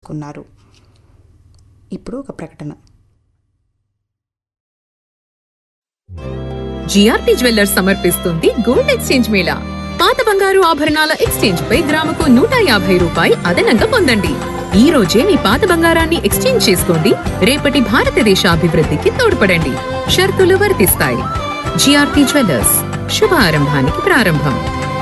చేసుకున్నారు ఇప్పుడు ఒక ప్రకటన జిఆర్టీ జ్యువెల్లర్స్ సమర్పిస్తుంది గోల్డ్ ఎక్స్చేంజ్ మేళా పాత బంగారు ఆభరణాల ఎక్స్చేంజ్ పై గ్రాముకు నూట యాభై రూపాయి అదనంగా పొందండి ఈ రోజే మీ పాత బంగారాన్ని ఎక్స్చేంజ్ చేసుకోండి రేపటి భారతదేశ అభివృద్ధికి తోడ్పడండి షరతులు వర్తిస్తాయి జిఆర్టీ జ్యువెల్లర్స్ శుభ ఆరంభానికి ప్రారంభం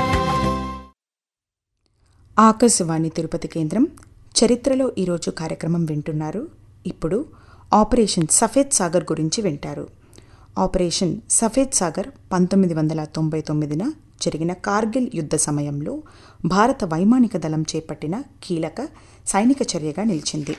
ఆకాశవాణి తిరుపతి కేంద్రం చరిత్రలో ఈరోజు కార్యక్రమం వింటున్నారు ఇప్పుడు ఆపరేషన్ సఫేద్ సాగర్ గురించి వింటారు ఆపరేషన్ సఫేద్ సాగర్ పంతొమ్మిది వందల తొంభై తొమ్మిదిన జరిగిన కార్గిల్ యుద్ధ సమయంలో భారత వైమానిక దళం చేపట్టిన కీలక సైనిక చర్యగా నిలిచింది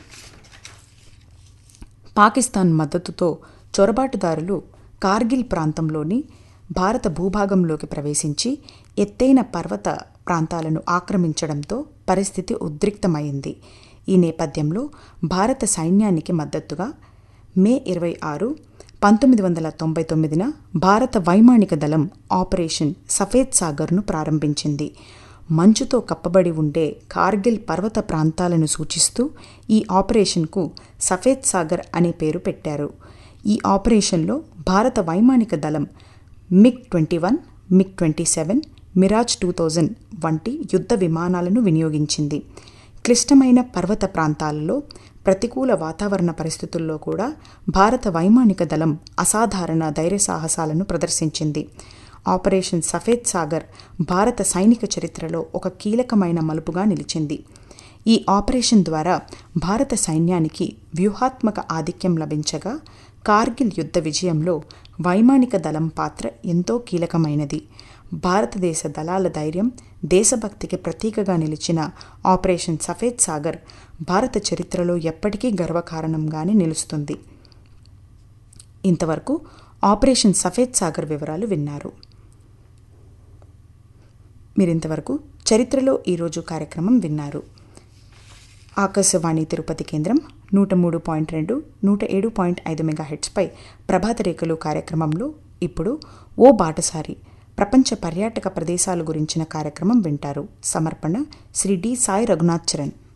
పాకిస్తాన్ మద్దతుతో చొరబాటుదారులు కార్గిల్ ప్రాంతంలోని భారత భూభాగంలోకి ప్రవేశించి ఎత్తైన పర్వత ప్రాంతాలను ఆక్రమించడంతో పరిస్థితి ఉద్రిక్తమైంది ఈ నేపథ్యంలో భారత సైన్యానికి మద్దతుగా మే ఇరవై ఆరు పంతొమ్మిది వందల తొంభై తొమ్మిదిన భారత వైమానిక దళం ఆపరేషన్ సఫేద్ సాగర్ను ప్రారంభించింది మంచుతో కప్పబడి ఉండే కార్గిల్ పర్వత ప్రాంతాలను సూచిస్తూ ఈ ఆపరేషన్కు సఫేద్ సాగర్ అనే పేరు పెట్టారు ఈ ఆపరేషన్లో భారత వైమానిక దళం MiG twenty one MiG twenty seven Mirage two thousand వంటి యుద్ధ విమానాలను వినియోగించింది క్లిష్టమైన పర్వత ప్రాంతాలలో ప్రతికూల వాతావరణ పరిస్థితుల్లో కూడా భారత వైమానిక దళం అసాధారణ ధైర్య సాహసాలను ప్రదర్శించింది ఆపరేషన్ సఫేద్ సాగర్ భారత సైనిక చరిత్రలో ఒక కీలకమైన మలుపుగా నిలిచింది ఈ ఆపరేషన్ ద్వారా భారత సైన్యానికి వ్యూహాత్మక ఆధిక్యం లభించగా కార్గిల్ యుద్ధ విజయంలో వైమానిక దళం పాత్ర ఎంతో కీలకమైనది భారతదేశ దళాల ధైర్యం దేశభక్తికి ప్రతీకగా నిలిచిన ఆపరేషన్ సఫేద్ సాగర్ భారత చరిత్రలో ఎప్పటికీ గర్వకారణంగానే నిలుస్తుంది ఇంతవరకు ఆపరేషన్ సఫేద్ సాగర్ వివరాలు విన్నారు మీరింతవరకు చరిత్రలో ఈరోజు కార్యక్రమం విన్నారు ఆకాశవాణి తిరుపతి కేంద్రం నూట మూడు పాయింట్ రెండు నూట ఏడు పాయింట్ ఐదు మెగాహెట్స్పై ప్రభాత రేఖలు కార్యక్రమంలో ఇప్పుడు ఓ బాటసారి ప్రపంచ పర్యాటక ప్రదేశాల గురించిన కార్యక్రమం వింటారు సమర్పణ శ్రీ డి సాయి రఘునాథ్ చరణ్